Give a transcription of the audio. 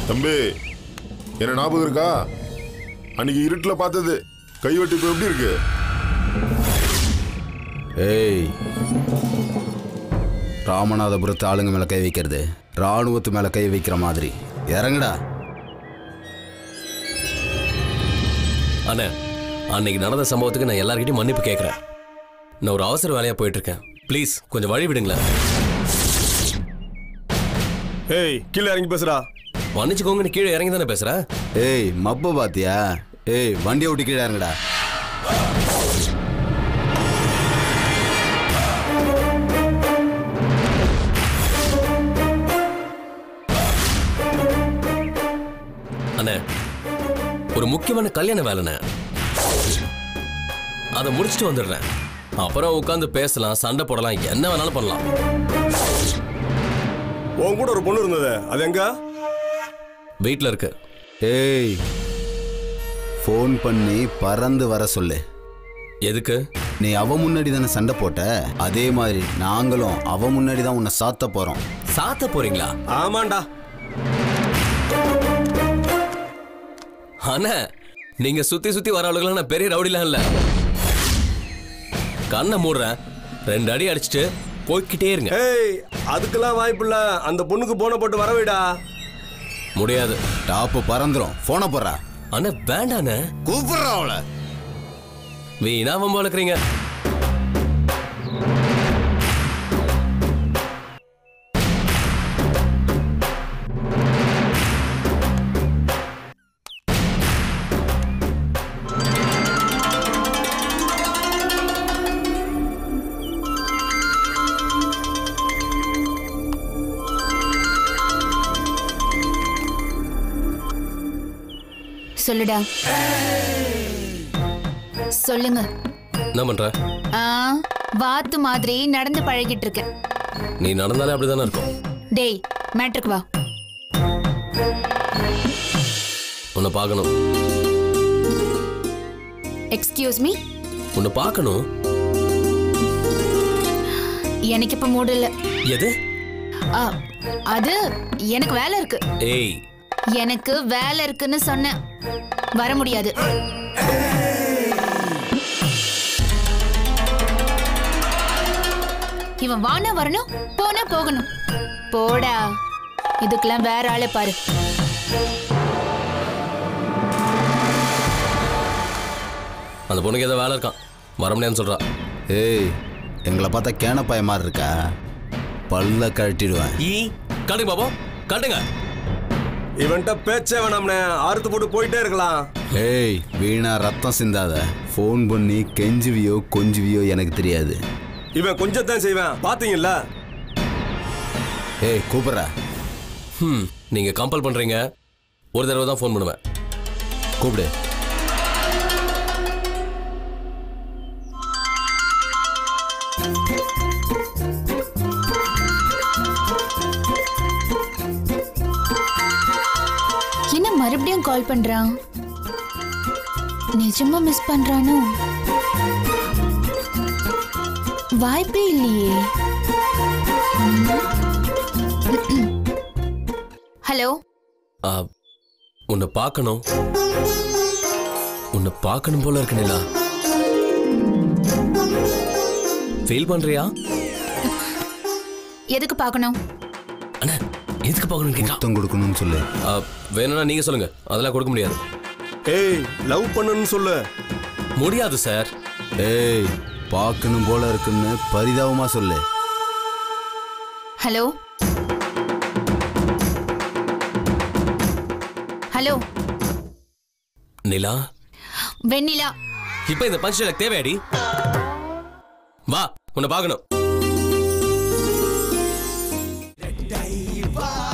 தம்பி என்ன ஞாபகம் இருக்கா அன்னைக்கு இருட்டில் பார்த்தது கைவெட்டு இப்போ எப்படி இருக்கு ஏய் ராமநாதபுரத்து ஆளுங்க மேல கை வைக்கிறது ராணுவத்து மேல கை வைக்கிற மாதிரி இறங்குடா அண்ணே அன்னைக்கு நடந்த சம்பவத்துக்கு நான் எல்லார்கிட்டயும் மன்னிப்பு கேட்குறேன் நான் ஒரு அவசர வேலையா போயிட்டு இருக்கேன் ப்ளீஸ் கொஞ்சம் வழி விடுங்களேன் ஏய் கீழே இறங்கி பேசுடா மன்னிச்சுக்கோங்கன்னு கீழே இறங்கி தானே பேசுறேன் ஏய் மப்ப பாத்தியா ஏய் வண்டியை விட்டு கீழே இறங்குடா அண்ணே ஒரு முக்கியமான கல்யாண வேலைண்ணே அதை முடிச்சுட்டு வந்துடுறேன் அப்புறம் உட்காந்து பேசலாம் சண்டை போடலாம் என்ன வேணாலும் பண்ணலாம் உன் கூட ஒரு பொண்ணு இருந்தது அது எங்க வீட்டில் இருக்கு ஏய் ஃபோன் பண்ணி பறந்து வர சொல்லு எதுக்கு நீ அவ முன்னாடி தானே சண்டை போட்ட அதே மாதிரி நாங்களும் அவ முன்னாடி தான் உன்னை சாத்த போறோம் சாத்த போறீங்களா ஆமாண்டா அண்ணே நீங்க சுத்தி சுத்தி வர ஆளுங்களாம் நான் பெரிய ரவுடிலாம் இல்ல கண்ணை மூடுறேன் ரெண்டு அடி அடிச்சுட்டு போய்க்கிட்டே இருங்க ஏய் அதுக்கெல்லாம் வாய்ப்பு இல்ல அந்த பொண்ணுக்கு போன போட்டு வரவைடா முடியாது டாப்பு பறந்துரும் போனை போடுறா அண்ணா வேண்டாண்ணே கூப்பிடுறா அவளை வீணா வம்பு வளர்க்குறீங்க சொல்லுடா சொல்லுங்க என்ன பண்ற ஆ வாத்து மாதிரி நடந்து பழகிட்டு இருக்கேன் நீ நடந்தாலே அப்படிதானே இருக்கும் டேய் மேட்ருக்கு வா உன்னை பார்க்கணும் எக்ஸ்கியூஸ் மீ உன்னை பார்க்கணும் எனக்கு இப்ப மூடு இல்ல எது ஆ, அது எனக்கு வேலை இருக்கு ஏய் எனக்கு வேலை இருக்குன்னு சொன்னேன் வர முடியாது இவன் வானா வரணும் போனா போகணும் போடா இதுக்கெல்லாம் வேற ஆளை பாரு அந்த பொண்ணுக்கு ஏதோ வேலை இருக்கான் வர முடியாதுன்னு சொல்றா ஏய் எங்களை பார்த்தா கேனப்பாய மாதிரி இருக்கா பல்ல கழட்டிடுவேன் ஈ காட்டுங்க பாப்போம் காட்டுங்க இவன்கிட்ட பேச்சே வேணாம்னே அறுத்து போட்டு போயிட்டே இருக்கலாம் ஏய் வீணா ரத்தம் சிந்தாத ஃபோன் பண்ணி கெஞ்சுவியோ கொஞ்சுவியோ எனக்கு தெரியாது இவன் கொஞ்சம் தான் செய்வேன் பாத்தீங்கல்ல ஏய் கூப்பிட்ற ம் நீங்க கம்பல் பண்றீங்க ஒரு தடவை தான் ஃபோன் பண்ணுவேன் கூப்பிடு என்ன மறுபடியும் கால் பண்றான் நிஜமா மிஸ் பண்றானோ வாய்ப்பே இல்லையே ஹலோ ஆ, உன்னை பார்க்கணும் உன்னை பார்க்கணும் போல இருக்கு நிலா ஃபீல் பண்றியா எதுக்கு பார்க்கணும் அண்ணா எதுக்கு பார்க்கணும் கேட்கலாம் முத்தம் கொடுக்கணும்னு சொல்லு வேணும்னா நீங்க சொல்லுங்க அதெல்லாம் கொடுக்க முடியாது ஏய் லவ் பண்ணுன்னு சொல்லு முடியாது சார் ஏய் பார்க்கணும் போல இருக்குன்னு பரிதாபமா சொல்லு ஹலோ ஹலோ நிலா வெண்ணிலா இப்ப இந்த பஞ்ச் எனக்கு தேவையாடி வா உன்னை பார்க்கணும்